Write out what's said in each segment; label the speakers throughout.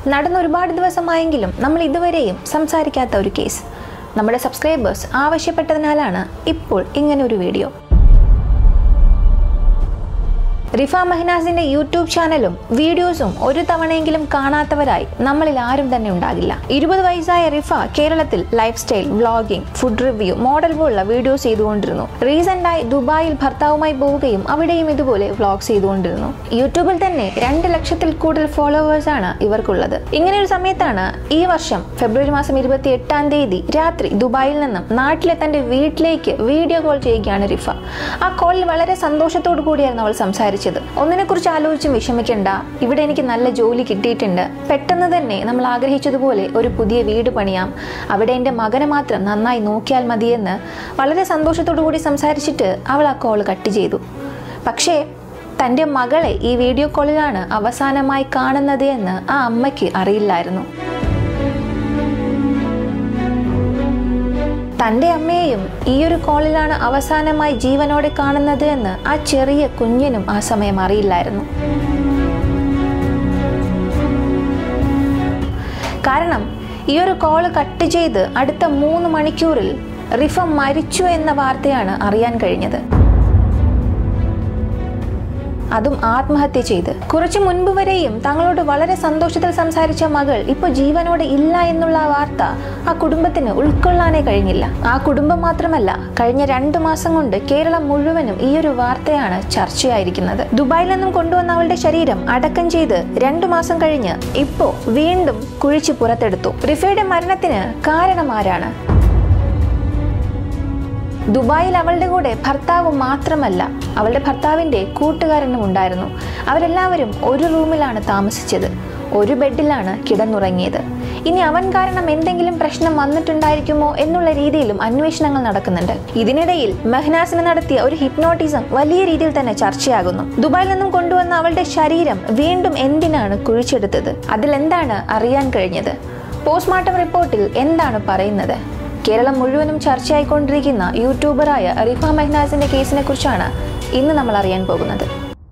Speaker 1: നടന്ന ഒരുപാട് ദിവസമായെങ്കിലും നമ്മൾ ഇതുവരെയും സംസാരിക്കാത്ത ഒരു കേസ് നമ്മുടെ സബ്സ്ക്രൈബേഴ്സ് ആവശ്യപ്പെട്ടതിനാലാണ് ഇപ്പോൾ ഇങ്ങനെ ഒരു വീഡിയോ റിഫ മെഹനാസിന്റെ യൂട്യൂബ് ചാനലും വീഡിയോസും ഒരു തവണയെങ്കിലും കാണാത്തവരായി നമ്മളിൽ ആരും തന്നെ ഉണ്ടാകില്ല ഇരുപത് വയസ്സായ റിഫ കേരളത്തിൽ lifestyle vlogging food review model പോലുള്ള വീഡിയോസ് ചെയ്തുകൊണ്ടിരുന്നു റീസെന്റായി ദുബായിൽ ഭർത്താവുമായി പോവുകയും അവിടെയും ഇതുപോലെ വ്ളോഗ്സ് ചെയ്തുകൊണ്ടിരുന്നു യൂട്യൂബിൽ തന്നെ രണ്ട് ലക്ഷത്തിൽ കൂടുതൽ ഫോളോവേഴ്സ് ആണ് ഇവർക്കുള്ളത് ഇങ്ങനെ ഒരു സമയത്താണ് ഈ വർഷം ഫെബ്രുവരി മാസം ഇരുപത്തി എട്ടാം തീയതി രാത്രി ദുബായിൽ നിന്നും നാട്ടിലെ തന്റെ വീട്ടിലേക്ക് വീഡിയോ കോൾ ചെയ്യുകയാണ് റിഫ ആ കോളിൽ വളരെ സന്തോഷത്തോടു കൂടിയായിരുന്നു അവൾ സംസാരിച്ചത് ഒന്നിനെ കുറിച്ച് ആലോചിച്ചും വിഷമിക്കണ്ട ഇവിടെ എനിക്ക് നല്ല ജോലി കിട്ടിയിട്ടുണ്ട് പെട്ടെന്ന് തന്നെ നമ്മൾ ആഗ്രഹിച്ചതുപോലെ ഒരു പുതിയ വീട് പണിയാം അവിടെ എൻ്റെ മകനെ മാത്രം നന്നായി നോക്കിയാൽ മതിയെന്ന് വളരെ സന്തോഷത്തോടു കൂടി സംസാരിച്ചിട്ട് അവൾ ആ കോൾ കട്ട് ചെയ്തു പക്ഷേ തൻ്റെ മകളെ ഈ വീഡിയോ കോളിലാണ് അവസാനമായി കാണുന്നത് എന്ന് ആ അമ്മയ്ക്ക് അറിയില്ലായിരുന്നു തൻ്റെ അമ്മയെയും ഈ ഒരു കോളിലാണ് അവസാനമായി ജീവനോടെ കാണുന്നത് എന്ന് ആ ചെറിയ കുഞ്ഞിനും ആ സമയം അറിയില്ലായിരുന്നു കാരണം ഈ ഒരു കോള് കട്ട് ചെയ്ത് അടുത്ത മൂന്ന് മണിക്കൂറിൽ റിഫ മരിച്ചു എന്ന വാർത്തയാണ് അറിയാൻ കഴിഞ്ഞത് അതും ആത്മഹത്യ ചെയ്ത് കുറച്ചു മുൻപ് വരെയും തങ്ങളോട് വളരെ സന്തോഷത്തിൽ സംസാരിച്ച മകൾ ഇപ്പോൾ ജീവനോടെ ഇല്ല എന്നുള്ള ആ വാർത്ത ആ കുടുംബത്തിന് ഉൾക്കൊള്ളാനേ കഴിഞ്ഞില്ല ആ കുടുംബം മാത്രമല്ല കഴിഞ്ഞ രണ്ടു മാസം കൊണ്ട് കേരളം മുഴുവനും ഈ ഒരു വാർത്തയാണ് ചർച്ചയായിരിക്കുന്നത് ദുബായിൽ നിന്നും കൊണ്ടുവന്ന അവളുടെ ശരീരം അടക്കം ചെയ്ത് രണ്ടു മാസം കഴിഞ്ഞ് ഇപ്പോ വീണ്ടും കുഴിച്ചു പുറത്തെടുത്തു റിഫയുടെ മരണത്തിന് കാരണം ആരാണ് ദുബായിൽ അവളുടെ കൂടെ ഭർത്താവ് മാത്രമല്ല അവളുടെ ഭർത്താവിൻ്റെ കൂട്ടുകാരനും ഉണ്ടായിരുന്നു അവരെല്ലാവരും ഒരു റൂമിലാണ് താമസിച്ചത് ഒരു ബെഡിലാണ് കിടന്നുറങ്ങിയത് ഇനി അവൻ കാരണം എന്തെങ്കിലും പ്രശ്നം വന്നിട്ടുണ്ടായിരിക്കുമോ എന്നുള്ള രീതിയിലും അന്വേഷണങ്ങൾ നടക്കുന്നുണ്ട് ഇതിനിടയിൽ മെഹ്നാസിന് നടത്തിയ ഒരു ഹിപ്നോട്ടിസം വലിയ രീതിയിൽ തന്നെ ചർച്ചയാകുന്നു ദുബായിൽ നിന്നും കൊണ്ടുവന്ന അവളുടെ ശരീരം വീണ്ടും എന്തിനാണ് കുഴിച്ചെടുത്തത് അതിലെന്താണ് അറിയാൻ കഴിഞ്ഞത് പോസ്റ്റ്മോർട്ടം റിപ്പോർട്ടിൽ എന്താണ് പറയുന്നത് കേരളം മുഴുവനും ചർച്ചയായിക്കൊണ്ടിരിക്കുന്ന യൂട്യൂബറായ റിഫ മെഹ്നാസിന്റെ കേസിനെ കുറിച്ചാണ് ഇന്ന് നമ്മൾ അറിയാൻ പോകുന്നത്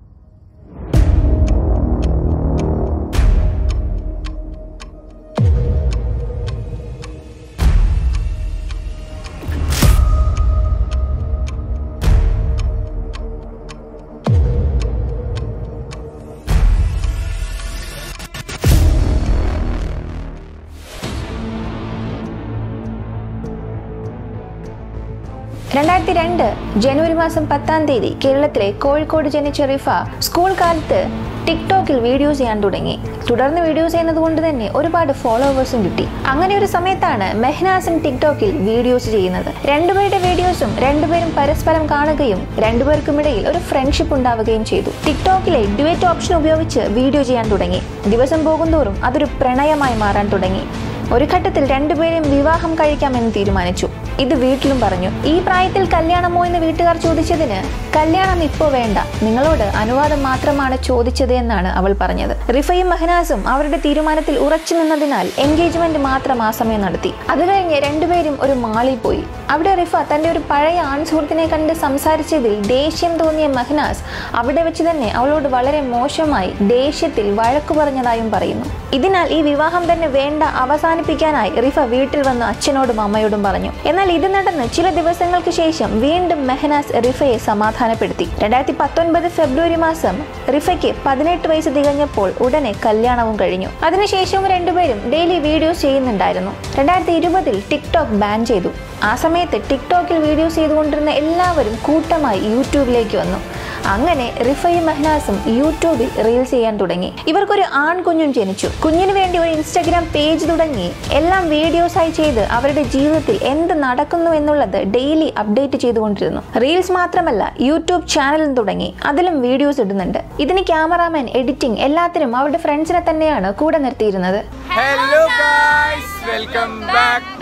Speaker 1: രണ്ടായിരത്തി രണ്ട് ജനുവരി മാസം പത്താം തീയതി കേരളത്തിലെ കോഴിക്കോട് ജനിച്ച റിഫ സ്കൂൾ കാലത്ത് ടിക്ടോക്കിൽ വീഡിയോസ് ചെയ്യാൻ തുടങ്ങി തുടർന്ന് വീഡിയോസ് ചെയ്യുന്നത് കൊണ്ട് തന്നെ ഒരുപാട് ഫോളോവേഴ്സും കിട്ടി അങ്ങനെ ഒരു സമയത്താണ് മെഹ്നാസും ടിക്ടോക്കിൽ വീഡിയോസ് ചെയ്യുന്നത് രണ്ടുപേരുടെ വീഡിയോസും രണ്ടുപേരും പരസ്പരം കാണുകയും രണ്ടുപേർക്കുമിടയിൽ ഒരു ഫ്രണ്ട്ഷിപ്പ് ഉണ്ടാവുകയും ചെയ്തു ടിക്ടോക്കിലെ ഡ്യുവറ്റ് ഓപ്ഷൻ ഉപയോഗിച്ച് വീഡിയോ ചെയ്യാൻ തുടങ്ങി ദിവസം പോകുന്തോറും അതൊരു പ്രണയമായി മാറാൻ തുടങ്ങി ഒരു ഘട്ടത്തിൽ രണ്ടുപേരെയും വിവാഹം കഴിക്കാമെന്ന് തീരുമാനിച്ചു ഇത് വീട്ടിലും പറഞ്ഞു ഈ പ്രായത്തിൽ കല്യാണമോ എന്ന് വീട്ടുകാർ ചോദിച്ചതിന് കല്യാണം ഇപ്പോൾ വേണ്ട നിങ്ങളോട് അനുവാദം മാത്രമാണ് ചോദിച്ചത് എന്നാണ് അവൾ പറഞ്ഞത് റിഫയും മഹനാസും അവരുടെ തീരുമാനത്തിൽ ഉറച്ചു നിന്നതിനാൽ എൻഗേജ്മെന്റ് മാത്രം ആ സമയം നടത്തി അത് കഴിഞ്ഞ് രണ്ടുപേരും ഒരു മാളിൽ പോയി അവിടെ റിഫ തന്റെ ഒരു പഴയ ആൺസുഹൃത്തിനെ കണ്ട് സംസാരിച്ചതിൽ ദേഷ്യം തോന്നിയ മഹനാസ് അവിടെ വെച്ച് തന്നെ അവളോട് വളരെ മോശമായി ദേഷ്യത്തിൽ വഴക്കു പറഞ്ഞതായും പറയുന്നു ഇതിനാൽ ഈ വിവാഹം തന്നെ വേണ്ട അവസാനിപ്പിക്കാനായി റിഫ വീട്ടിൽ വന്ന് അച്ഛനോടും അമ്മയോടും പറഞ്ഞു എന്നാൽ ഇത് നടന്ന് ചില ദിവസങ്ങൾക്ക് ശേഷം വീണ്ടും മെഹനാസ് റിഫയെ സമാധാനപ്പെടുത്തി രണ്ടായിരത്തി പത്തൊൻപത് ഫെബ്രുവരി മാസം റിഫയ്ക്ക് പതിനെട്ട് വയസ്സ് തികഞ്ഞപ്പോൾ ഉടനെ കല്യാണവും കഴിഞ്ഞു അതിനുശേഷവും രണ്ടുപേരും ഡെയിലി വീഡിയോസ് ചെയ്യുന്നുണ്ടായിരുന്നു രണ്ടായിരത്തി ഇരുപതിൽ ടിക്ടോക്ക് ബാൻ ചെയ്തു ആ സമയത്ത് ടിക്ടോക്കിൽ വീഡിയോസ് ചെയ്തുകൊണ്ടിരുന്ന എല്ലാവരും കൂട്ടമായി യൂട്യൂബിലേക്ക് വന്നു അങ്ങനെ റിഫയും മെഹ്നാസും യൂട്യൂബിൽ റീൽസ് ചെയ്യാൻ തുടങ്ങി ഇവർക്കൊരു ആൺകുഞ്ഞും ജനിച്ചു കുഞ്ഞിന് വേണ്ടി ഒരു ഇൻസ്റ്റഗ്രാം പേജ് തുടങ്ങി എല്ലാം വീഡിയോസായി ചെയ്ത് അവരുടെ ജീവിതത്തിൽ എന്ത് നടക്കുന്നു എന്നുള്ളത് ഡെയിലി അപ്ഡേറ്റ് ചെയ്തുകൊണ്ടിരുന്നു റീൽസ് മാത്രമല്ല യൂട്യൂബ് ചാനലും തുടങ്ങി അതിലും വീഡിയോസ് ഇടുന്നുണ്ട് ഇതിന് ക്യാമറാമാൻ എഡിറ്റിംഗ് എല്ലാത്തിനും അവരുടെ ഫ്രണ്ട്സിനെ തന്നെയാണ് കൂടെ നിർത്തിയിരുന്നത്
Speaker 2: Hello guys, welcome back, back,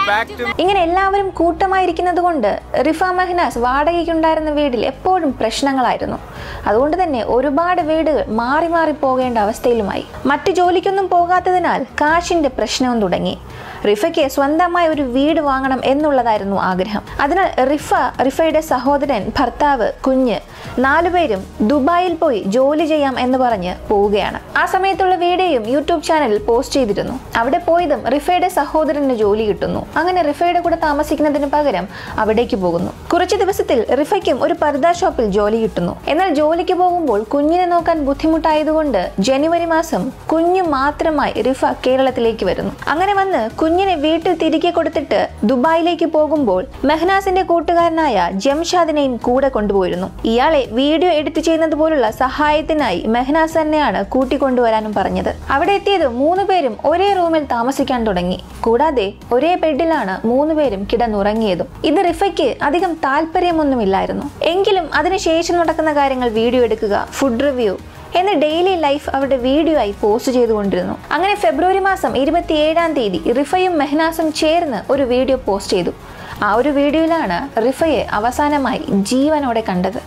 Speaker 2: back to
Speaker 1: ഇങ്ങനെ എല്ലാവരും കൂട്ടമായിരിക്കുന്നത് കൊണ്ട് റിഫ മെഹ്നാസ് വാടകയ്ക്കുണ്ടായിരുന്ന വീട്ടിൽ എപ്പോഴും പ്രശ്നങ്ങളായിരുന്നു അതുകൊണ്ട് തന്നെ ഒരുപാട് വീടുകൾ മാറി മാറി പോകേണ്ട അവസ്ഥയിലുമായി മറ്റു ജോലിക്കൊന്നും പോകാത്തതിനാൽ കാശിന്റെ പ്രശ്നവും തുടങ്ങി റിഫയ്ക്ക് സ്വന്തമായി ഒരു വീട് വാങ്ങണം എന്നുള്ളതായിരുന്നു ആഗ്രഹം അതിനാൽ റിഫ റിഫയുടെ സഹോദരൻ ഭർത്താവ് കുഞ്ഞ് നാലുപേരും ദുബായിൽ പോയി ജോലി ചെയ്യാം എന്ന് പറഞ്ഞ് പോവുകയാണ് ആ സമയത്തുള്ള വീഡിയോയും യൂട്യൂബ് ചാനലിൽ പോസ്റ്റ് ചെയ്തിരുന്നു അവിടെ പോയതും റിഫയുടെ സഹോദരന് ജോലി കിട്ടുന്നു അങ്ങനെ റിഫയുടെ കൂടെ താമസിക്കുന്നതിന് പകരം അവിടേക്ക് പോകുന്നു കുറച്ച് ദിവസത്തിൽ റിഫയ്ക്കും ഒരു പർദ ഷോപ്പിൽ ജോലി കിട്ടുന്നു എന്നാൽ ജോലിക്ക് പോകുമ്പോൾ കുഞ്ഞിനെ നോക്കാൻ ബുദ്ധിമുട്ടായതുകൊണ്ട് ജനുവരി മാസം കുഞ്ഞു മാത്രമായി റിഫ കേരളത്തിലേക്ക് വരുന്നു അങ്ങനെ വന്ന് കുഞ്ഞിനെ വീട്ടിൽ തിരികെ കൊടുത്തിട്ട് ദുബായിലേക്ക് പോകുമ്പോൾ മെഹ്നാസിന്റെ കൂട്ടുകാരനായ ജംഷാദിനെയും കൂടെ കൊണ്ടുപോയിരുന്നു ഇയാളെ വീഡിയോ എഡിറ്റ് ചെയ്യുന്നത് പോലുള്ള സഹായത്തിനായി മെഹ്നാസ് തന്നെയാണ് കൂട്ടിക്കൊണ്ടുവരാനും പറഞ്ഞത് അവിടെ എത്തിയത് മൂന്ന് പേരും ഒരേ റൂമിൽ താമസിക്കാൻ തുടങ്ങി കൂടാതെ ഒരേ ബെഡിലാണ് മൂന്ന് പേരും കിടന്നുറങ്ങിയതും ഇത് റിഫയ്ക്ക് അധികം താല്പര്യമൊന്നുമില്ലായിരുന്നു എങ്കിലും അതിനുശേഷം നടക്കുന്ന കാര്യങ്ങൾ വീഡിയോ എടുക്കുക ഫുഡ് റിവ്യൂ എന്ന് ഡെയിലി ലൈഫ് അവരുടെ വീഡിയോ ആയി പോസ്റ്റ് ചെയ്തുകൊണ്ടിരുന്നു അങ്ങനെ ഫെബ്രുവരി മാസം ഇരുപത്തിയേഴാം തീയതി റിഫയും മെഹ്നാസും ചേർന്ന് ഒരു വീഡിയോ പോസ്റ്റ് ചെയ്തു ആ ഒരു വീഡിയോയിലാണ് റിഫയെ അവസാനമായി ജീവനോടെ കണ്ടത്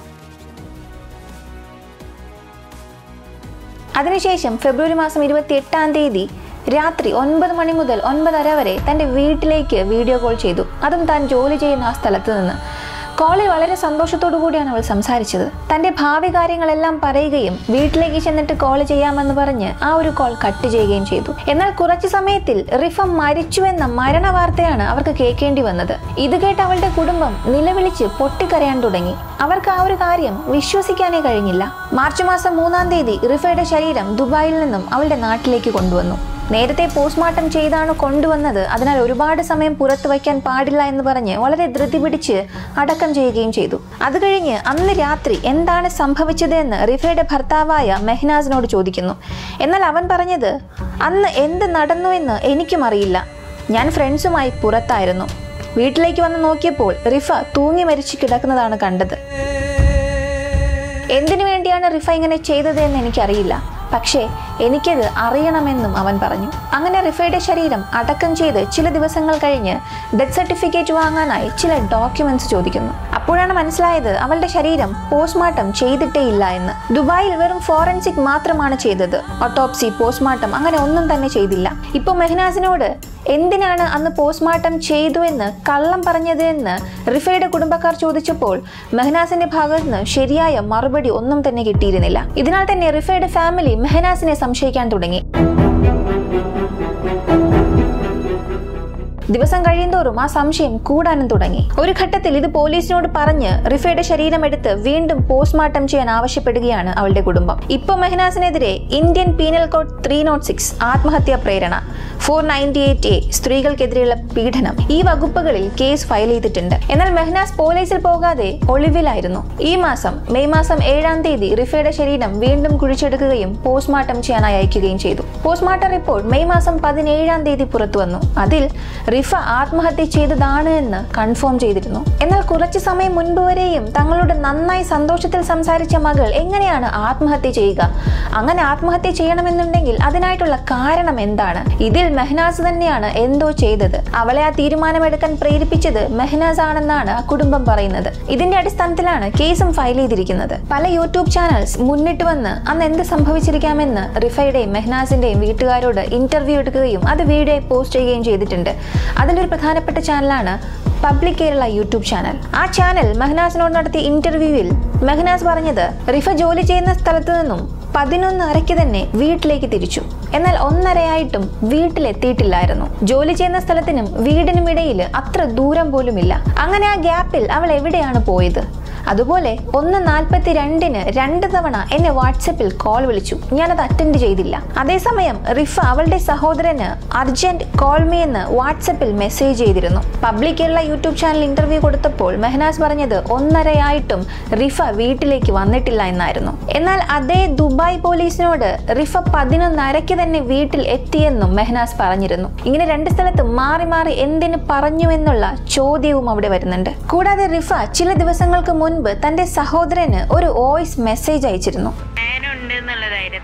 Speaker 1: അതിനുശേഷം ഫെബ്രുവരി മാസം ഇരുപത്തി എട്ടാം തീയതി രാത്രി ഒൻപത് മണി മുതൽ ഒൻപതര വരെ തൻ്റെ വീട്ടിലേക്ക് വീഡിയോ കോൾ ചെയ്തു അതും താൻ ജോലി ചെയ്യുന്ന ആ സ്ഥലത്ത് നിന്ന് കോളിൽ വളരെ സന്തോഷത്തോടു കൂടിയാണ് അവൾ സംസാരിച്ചത് തൻ്റെ ഭാവി കാര്യങ്ങളെല്ലാം പറയുകയും വീട്ടിലേക്ക് ചെന്നിട്ട് കോൾ ചെയ്യാമെന്ന് പറഞ്ഞ് ആ ഒരു കോൾ കട്ട് ചെയ്യുകയും ചെയ്തു എന്നാൽ കുറച്ചു സമയത്തിൽ റിഫ മരിച്ചുവെന്ന മരണ വാർത്തയാണ് അവർക്ക് കേൾക്കേണ്ടി വന്നത് ഇത് കേട്ട് അവളുടെ കുടുംബം നിലവിളിച്ച് പൊട്ടിക്കരയാൻ തുടങ്ങി അവർക്ക് ആ ഒരു കാര്യം വിശ്വസിക്കാനേ കഴിഞ്ഞില്ല മാർച്ച് മാസം മൂന്നാം തീയതി റിഫയുടെ ശരീരം ദുബായിൽ നിന്നും അവളുടെ നാട്ടിലേക്ക് കൊണ്ടുവന്നു നേരത്തെ പോസ്റ്റ്മോർട്ടം ചെയ്താണ് കൊണ്ടുവന്നത് അതിനാൽ ഒരുപാട് സമയം പുറത്തു വയ്ക്കാൻ പാടില്ല എന്ന് പറഞ്ഞ് വളരെ ധൃതി പിടിച്ച് അടക്കം ചെയ്യുകയും ചെയ്തു അത് കഴിഞ്ഞ് അന്ന് രാത്രി എന്താണ് സംഭവിച്ചത് എന്ന് റിഫയുടെ ഭർത്താവായ മെഹ്നാസിനോട് ചോദിക്കുന്നു എന്നാൽ അവൻ പറഞ്ഞത് അന്ന് എന്ത് നടന്നു എന്ന് എനിക്കും അറിയില്ല ഞാൻ ഫ്രണ്ട്സുമായി പുറത്തായിരുന്നു വീട്ടിലേക്ക് വന്ന് നോക്കിയപ്പോൾ റിഫ തൂങ്ങി മരിച്ചു കിടക്കുന്നതാണ് കണ്ടത് എന്തിനു വേണ്ടിയാണ് റിഫ ഇങ്ങനെ ചെയ്തത് എന്ന് എനിക്കറിയില്ല പക്ഷേ എനിക്കത് അറിയണമെന്നും അവൻ പറഞ്ഞു അങ്ങനെ റിഫയുടെ ശരീരം അടക്കം ചെയ്ത് ചില ദിവസങ്ങൾ കഴിഞ്ഞ് ഡെത്ത് സർട്ടിഫിക്കറ്റ് വാങ്ങാനായി ചില ഡോക്യുമെന്റ്സ് ചോദിക്കുന്നു അപ്പോഴാണ് മനസ്സിലായത് അവളുടെ ശരീരം പോസ്റ്റ്മോർട്ടം ചെയ്തിട്ടേ ഇല്ല എന്ന് ദുബായിൽ വെറും ഫോറൻസിക് മാത്രമാണ് ചെയ്തത് ഓട്ടോപ്സി പോസ്റ്റ്മോർട്ടം അങ്ങനെ ഒന്നും തന്നെ ചെയ്തില്ല ഇപ്പോൾ മെഹ്നാസിനോട് എന്തിനാണ് അന്ന് പോസ്റ്റ്മോർട്ടം ചെയ്തു എന്ന് കള്ളം പറഞ്ഞത് എന്ന് റിഫയുടെ കുടുംബക്കാർ ചോദിച്ചപ്പോൾ മെഹനാസിന്റെ ഭാഗത്ത് നിന്ന് ശരിയായ മറുപടി ഒന്നും തന്നെ കിട്ടിയിരുന്നില്ല ഇതിനാൽ തന്നെ റിഫയുടെ ഫാമിലി മെഹനാസിനെ സംശയിക്കാൻ തുടങ്ങി ദിവസം കഴിയുന്തോറും ആ സംശയം കൂടാനും തുടങ്ങി ഒരു ഘട്ടത്തിൽ ഇത് പോലീസിനോട് പറഞ്ഞ് റിഫയുടെ ശരീരം എടുത്ത് വീണ്ടും പോസ്റ്റ്മോർട്ടം ചെയ്യാൻ ആവശ്യപ്പെടുകയാണ് അവളുടെ കുടുംബം ഇപ്പോൾ മെഹനാസിനെതിരെ Indian penal code three nought six ആത്മഹത്യാ പ്രേരണ ഫോർ നയൻറ്റി എയ്റ്റ് എ സ്ത്രീകൾക്കെതിരെയുള്ള പീഡനം ഈ വകുപ്പുകളിൽ കേസ് ഫയൽ ചെയ്തിട്ടുണ്ട് എന്നാൽ മെഹനാസ് പോലീസിൽ പോകാതെ ഒളിവിലായിരുന്നു ഈ മാസം മെയ് മാസം ഏഴാം തീയതി റിഫയുടെ ശരീരം വീണ്ടും കുഴിച്ചെടുക്കുകയും പോസ്റ്റ്മോർട്ടം ചെയ്യാനായി അയക്കുകയും ചെയ്തു പോസ്റ്റ്മോർട്ടം റിപ്പോർട്ട് മെയ് മാസം പതിനേഴാം തീയതി പുറത്തു വന്നു അതിൽ റിഫ ആത്മഹത്യ ചെയ്തതാണ് എന്ന് കൺഫേം ചെയ്തിരുന്നു എന്നാൽ കുറച്ചു സമയം മുൻപ് വരെയും തങ്ങളോട് നന്നായി സന്തോഷത്തിൽ സംസാരിച്ച മകൾ എങ്ങനെയാണ് ആത്മഹത്യ ചെയ്യുക അങ്ങനെ ആത്മഹത്യ ചെയ്യണമെന്നുണ്ടെങ്കിൽ അതിനായിട്ടുള്ള കാരണം എന്താണ് ഇതിൽ മെഹ്നാസ് തന്നെയാണ് എന്തോ ചെയ്തത് അവളെ ആ തീരുമാനമെടുക്കാൻ പ്രേരിപ്പിച്ചത് മെഹ്നാസ് ആണെന്നാണ് ആ കുടുംബം പറയുന്നത് ഇതിന്റെ അടിസ്ഥാനത്തിലാണ് കേസും ഫയൽ ചെയ്തിരിക്കുന്നത് പല യൂട്യൂബ് ചാനൽസ് മുന്നിട്ട് വന്ന് അന്ന് എന്ത് സംഭവിച്ചിരിക്കാമെന്ന് റിഫയുടെയും മെഹ്നാസിന്റെയും വീട്ടുകാരോട് ഇന്റർവ്യൂ എടുക്കുകയും അത് വീഡിയോ പോസ്റ്റ് ചെയ്യുകയും ചെയ്തിട്ടുണ്ട് അതിലൊരു പ്രധാനപ്പെട്ട ചാനലാണ് പബ്ലിക് കേരള യൂട്യൂബ് ചാനൽ ആ ചാനൽ മെഹ്നാസിനോട് നടത്തിയ ഇന്റർവ്യൂവിൽ മെഹ്നാസ് പറഞ്ഞത് റിഫ ജോലി ചെയ്യുന്ന സ്ഥലത്തു നിന്നും പതിനൊന്ന് അരയ്ക്ക് തന്നെ വീട്ടിലേക്ക് തിരിച്ചു എന്നാൽ ഒന്നരയായിട്ടും വീട്ടിലെത്തിയിട്ടില്ലായിരുന്നു ജോലി ചെയ്യുന്ന സ്ഥലത്തിനും വീടിനും ഇടയിൽ അത്ര ദൂരം പോലുമില്ല അങ്ങനെ ആ ഗ്യാപ്പിൽ അവൾ എവിടെയാണ് പോയത് അതുപോലെ ഒന്ന് നാൽപ്പത്തി രണ്ടിന് രണ്ട് തവണ എന്നെ വാട്സപ്പിൽ കോൾ വിളിച്ചു ഞാനത് അറ്റൻഡ് ചെയ്തില്ല അതേസമയം റിഫ അവളുടെ സഹോദരന് അർജന്റ് കോൾ മീ എന്ന് വാട്സപ്പിൽ മെസ്സേജ് ചെയ്തിരുന്നു public Kerala YouTube channel interview കൊടുത്തപ്പോൾ മെഹനാസ് പറഞ്ഞത് ഒന്നരയായിട്ടും റിഫ വീട്ടിലേക്ക് വന്നിട്ടില്ല എന്നായിരുന്നു എന്നാൽ അതേ ദുബായ് പോലീസിനോട് റിഫ പതിനൊന്നരയ്ക്ക് തന്നെ വീട്ടിൽ എത്തിയെന്നും മെഹനാസ് പറഞ്ഞിരുന്നു ഇങ്ങനെ രണ്ട് സ്ഥലത്തും മാറി മാറി എന്തിന് പറഞ്ഞു എന്നുള്ള ചോദ്യവും അവിടെ വരുന്നുണ്ട് കൂടാതെ റിഫ ചില ദിവസങ്ങൾക്ക് മുൻപ് തന്റെ സഹോദരന് ഒരു വോയിസ് മെസ്സേജ് അയച്ചിരുന്നു
Speaker 3: ഞാനുണ്ട് എന്നുള്ള ധൈര്യത്തിൽ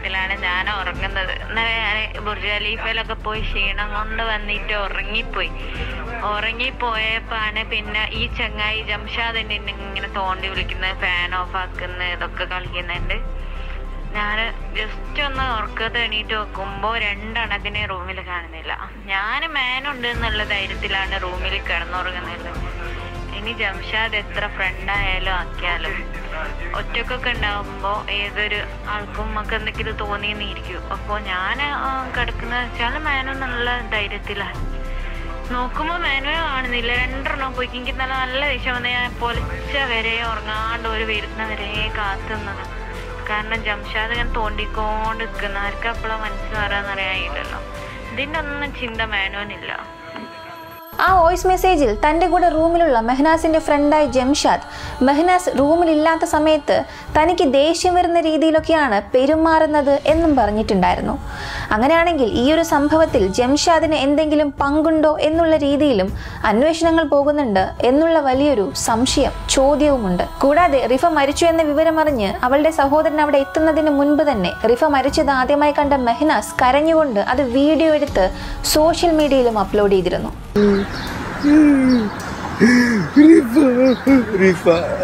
Speaker 2: ധൈര്യത്തിലാണ് ഞാൻ ഉറങ്ങുന്നത് ഇന്നലെ ഞാൻ ബുർജ് ഖലീഫയിലൊക്കെ പോയി ക്ഷീണം കൊണ്ട് വന്നിട്ട് ഉറങ്ങിപ്പോയി ഉറങ്ങിപ്പോയപ്പോഴാണ് പിന്നെ ഈ ചങ്ങായി ജംഷാദ് എന്നെ ഇങ്ങനെ തോണ്ടി വിളിക്കുന്നത് ഫാൻ ഓഫ് ആക്കുന്ന ഇതൊക്കെ കളിക്കുന്നുണ്ട് ഞാൻ ജസ്റ്റ് ഒന്ന് ഉറക്കത്ത് എണീറ്റ് വെക്കുമ്പോൾ രണ്ടെണ്ണത്തിനെ റൂമിൽ കാണുന്നില്ല ഞാൻ മാനുണ്ട് എന്നുള്ള ധൈര്യത്തിലാണ് റൂമിൽ കിടന്നുറങ്ങുന്നത് ഇനി ജംഷാദ് എത്ര ഫ്രണ്ടായാലും ആക്കിയാലും ഒറ്റക്കൊക്കെ ഉണ്ടാകുമ്പോൾ ഏതൊരു ആൾക്കും നമുക്ക് എന്തെങ്കിലും തോന്നിയെന്നിരിക്കും അപ്പോൾ ഞാൻ കിടക്കുന്ന വെച്ചാൽ മാനു എന്നുള്ള ധൈര്യത്തിലാണ് നോക്കുമ്പോൾ മാനുവേ കാണുന്നില്ല രണ്ടെണ്ണം പോയി എനിക്ക് നല്ല നല്ല ദേഷ്യം വന്ന് ഞാൻ പൊലിച്ച വരെ ഉറങ്ങാണ്ട് ഒരു വരുന്ന വരെ കാത്തുന്നത് കാരണം ജംഷാദ് ഇങ്ങനെ തോണ്ടിക്കൊണ്ട് നിൽക്കുന്ന ആർക്ക് അപ്പോഴാണ് മനസ്സ് മാറാന്നറിയാനില്ലല്ലോ ഇതിൻ്റെ ഒന്നും ചിന്ത മാനുവിനില്ല
Speaker 1: ആ വോയിസ് മെസ്സേജിൽ തൻ്റെ കൂടെ റൂമിലുള്ള മെഹനാസിന്റെ ഫ്രണ്ടായ ജംഷാദ് മെഹനാസ് റൂമിലില്ലാത്ത സമയത്ത് തനിക്ക് ദേഷ്യം വരുന്ന രീതിയിലൊക്കെയാണ് പെരുമാറുന്നത് എന്നും പറഞ്ഞിട്ടുണ്ടായിരുന്നു അങ്ങനെയാണെങ്കിൽ ഈ ഒരു സംഭവത്തിൽ ജംഷാദിന് എന്തെങ്കിലും പങ്കുണ്ടോ എന്നുള്ള രീതിയിലും അന്വേഷണങ്ങൾ പോകുന്നുണ്ട് എന്നുള്ള വലിയൊരു സംശയം ചോദ്യവുമുണ്ട് കൂടാതെ റിഫ മരിച്ചു എന്ന വിവരമറിഞ്ഞ് അവളുടെ സഹോദരൻ അവിടെ എത്തുന്നതിന് മുൻപ് തന്നെ റിഫ മരിച്ചത് ആദ്യമായി കണ്ട മെഹനാസ് കരഞ്ഞുകൊണ്ട് അത് വീഡിയോ എടുത്ത് സോഷ്യൽ മീഡിയയിലും അപ്ലോഡ് ചെയ്തിരുന്നു
Speaker 3: റിഫ റിഫ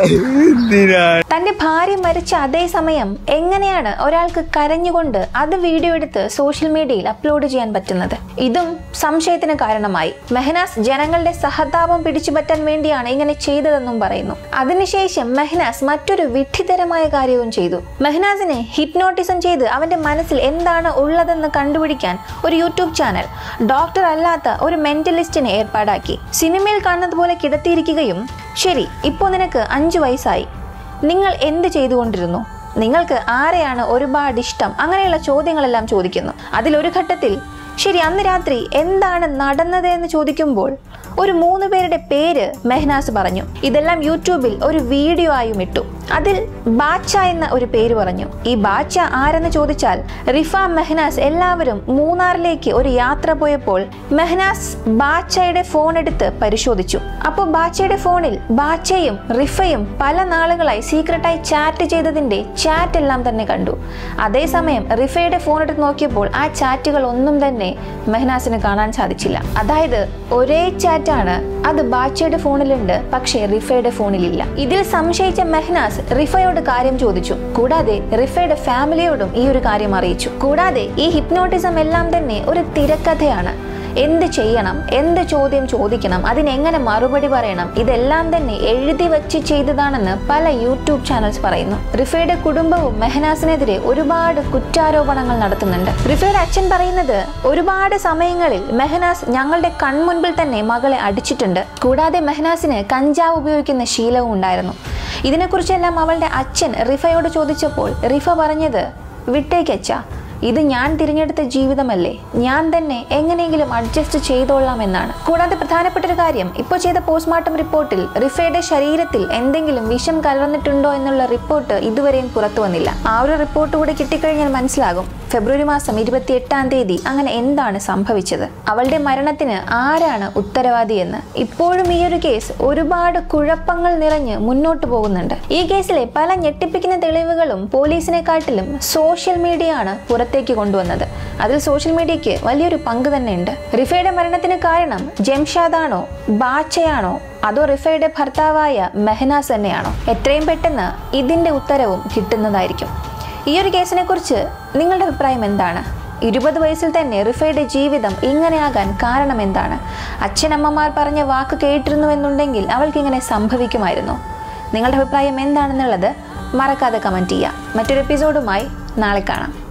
Speaker 3: എന്തിനാ
Speaker 1: തന്റെ ഭാര്യ മരിച്ച അതേ സമയം എങ്ങനെയാണ് ഒരാൾക്ക് കരഞ്ഞുകൊണ്ട് അത് വീഡിയോ എടുത്ത് സോഷ്യൽ മീഡിയയിൽ അപ്ലോഡ് ചെയ്യാൻ പറ്റുന്നത് ഇതും സംശയത്തിന് കാരണമായി മെഹനാസ് ജനങ്ങളുടെ സഹതാപം പിടിച്ചുപറ്റാൻ വേണ്ടിയാണ് ഇങ്ങനെ ചെയ്തതെന്നും പറയുന്നു അതിനുശേഷം മെഹനാസ് മറ്റൊരു വിഡ്ഢിതരമായ കാര്യവും ചെയ്തു മെഹനാസിനെ ഹിപ്നോട്ടിസം ചെയ്ത് അവന്റെ മനസ്സിൽ എന്താണ് ഉള്ളതെന്ന് കണ്ടുപിടിക്കാൻ ഒരു യൂട്യൂബ് ചാനൽ ഡോക്ടർ അല്ലാത്ത ഒരു മെന്റലിസ്റ്റിനെ ഏർപ്പാടാക്കി സിനിമയിൽ കാണുന്നത് പോലെ കിടത്തിയിരിക്കുകയും ശരി ഇപ്പോൾ നിനക്ക് അഞ്ചു വയസ്സായി നിങ്ങൾ എന്ത് ചെയ്തുകൊണ്ടിരുന്നു നിങ്ങൾക്ക് ആരെയാണ് ഒരുപാട് ഇഷ്ടം അങ്ങനെയുള്ള ചോദ്യങ്ങളെല്ലാം ചോദിക്കുന്നു അതിലൊരു ഘട്ടത്തിൽ ശരി അന്ന് രാത്രി എന്താണ് നടന്നത് എന്ന് ചോദിക്കുമ്പോൾ ഒരു മൂന്ന് പേരുടെ പേര് മെഹനാസ് പറഞ്ഞു ഇതെല്ലാം യൂട്യൂബിൽ ഒരു വീഡിയോ ആയും ഇട്ടു അതിൽ ബാച്ച എന്ന ഒരു പേര് പറഞ്ഞു ഈ ബാച്ച ആരെന്ന് ചോദിച്ചാൽ റിഫ മെഹനാസ് എല്ലാവരും മൂന്നാറിലേക്ക് ഒരു യാത്ര പോയപ്പോൾ മെഹനാസ് ബാച്ചയുടെ ഫോൺ എടുത്ത് പരിശോധിച്ചു അപ്പോൾ ബാച്ചയുടെ ഫോണിൽ ബാച്ചയും റിഫയും പല നാളുകളായി സീക്രട്ടായി ചാറ്റ് ചെയ്തതിന്റെ ചാറ്റ് എല്ലാം തന്നെ കണ്ടു അതേസമയം റിഫയുടെ ഫോൺ എടുത്ത് നോക്കിയപ്പോൾ ആ ചാറ്റുകൾ ഒന്നും തന്നെ മെഹനാസിന് കാണാൻ സാധിച്ചില്ല അതായത് ഒരേ ചാറ്റാണ് അത് ബാച്ചയുടെ ഫോണിലുണ്ട് പക്ഷേ റിഫയുടെ ഫോണിലില്ല ഇതിൽ സംശയിച്ച മെഹ്നാസ് റിഫയോട് കാര്യം ചോദിച്ചു കൂടാതെ റിഫയുടെ ഫാമിലിയോടും ഈ ഒരു കാര്യം അറിയിച്ചു കൂടാതെ ഈ ഹിപ്നോട്ടിസം എല്ലാം തന്നെ ഒരു തിരക്കഥയാണ് എന്ത് ചെയ്യണം എന്ത് ചോദ്യം ചോദിക്കണം അതിനെങ്ങനെ മറുപടി പറയണം ഇതെല്ലാം തന്നെ എഴുതി വച്ച് ചെയ്തതാണെന്ന് പല യൂട്യൂബ് ചാനൽസ് പറയുന്നു റിഫയുടെ കുടുംബവും മെഹനാസിനെതിരെ ഒരുപാട് കുറ്റാരോപണങ്ങൾ നടത്തുന്നുണ്ട് റിഫയുടെ അച്ഛൻ പറയുന്നത് ഒരുപാട് സമയങ്ങളിൽ മെഹനാസ് ഞങ്ങളുടെ കൺമുൻപിൽ തന്നെ മകളെ അടിച്ചിട്ടുണ്ട് കൂടാതെ മെഹനാസിന് കഞ്ചാവ് ഉപയോഗിക്കുന്ന ശീലവും ഉണ്ടായിരുന്നു ഇതിനെക്കുറിച്ചെല്ലാം അവളുടെ അച്ഛൻ റിഫയോട് ചോദിച്ചപ്പോൾ റിഫ പറഞ്ഞത് വിട്ടേക്കച്ച ഇത് ഞാൻ തിരഞ്ഞെടുത്ത ജീവിതമല്ലേ ഞാൻ തന്നെ എങ്ങനെയെങ്കിലും അഡ്ജസ്റ്റ് ചെയ്തോളാം എന്നാണ് കൂടാതെ പ്രധാനപ്പെട്ട ഒരു കാര്യം ഇപ്പോൾ ചെയ്ത പോസ്റ്റ്മോർട്ടം റിപ്പോർട്ടിൽ റിഫയുടെ ശരീരത്തിൽ എന്തെങ്കിലും വിഷം കലർന്നിട്ടുണ്ടോ എന്നുള്ള റിപ്പോർട്ട് ഇതുവരെയും പുറത്തു വന്നില്ല ആ ഒരു റിപ്പോർട്ട് കൂടി കിട്ടിക്കഴിഞ്ഞാൽ മനസ്സിലാകും ഫെബ്രുവരി മാസം ഇരുപത്തി എട്ടാം തീയതി അങ്ങനെ എന്താണ് സംഭവിച്ചത് അവളുടെ മരണത്തിന് ആരാണ് ഉത്തരവാദി എന്ന് ഇപ്പോഴും ഈ ഒരു കേസ് ഒരുപാട് കുഴപ്പങ്ങൾ നിറഞ്ഞ് മുന്നോട്ട് പോകുന്നുണ്ട് ഈ കേസിലെ പല ഞെട്ടിപ്പിക്കുന്ന തെളിവുകളും പോലീസിനെക്കാട്ടിലും സോഷ്യൽ മീഡിയ ആണ് പുറത്തേക്ക് കൊണ്ടുവന്നത് അതിൽ സോഷ്യൽ മീഡിയയ്ക്ക് വലിയൊരു പങ്ക് തന്നെയുണ്ട് റിഫയുടെ മരണത്തിന് കാരണം ജംഷാദാണോ ബാച്ചയാണോ അതോ റിഫയുടെ ഭർത്താവായ മെഹനാസ് തന്നെയാണോ എത്രയും പെട്ടെന്ന് ഇതിന്റെ ഉത്തരവും കിട്ടുന്നതായിരിക്കും ഈ ഒരു കേസിനെ കുറിച്ച് നിങ്ങളുടെ അഭിപ്രായം എന്താണ് ഇരുപത് വയസ്സിൽ തന്നെ റിഫയുടെ ജീവിതം ഇങ്ങനെയാകാൻ കാരണം എന്താണ് അച്ഛനമ്മമാർ പറഞ്ഞ വാക്ക് കേട്ടിരുന്നു എന്നുണ്ടെങ്കിൽ അവൾക്ക് ഇങ്ങനെ സംഭവിക്കുമായിരുന്നു നിങ്ങളുടെ അഭിപ്രായം എന്താണെന്നുള്ളത് മറക്കാതെ കമൻറ്റ് ചെയ്യുക മറ്റൊരു എപ്പിസോഡുമായി നാളെ കാണാം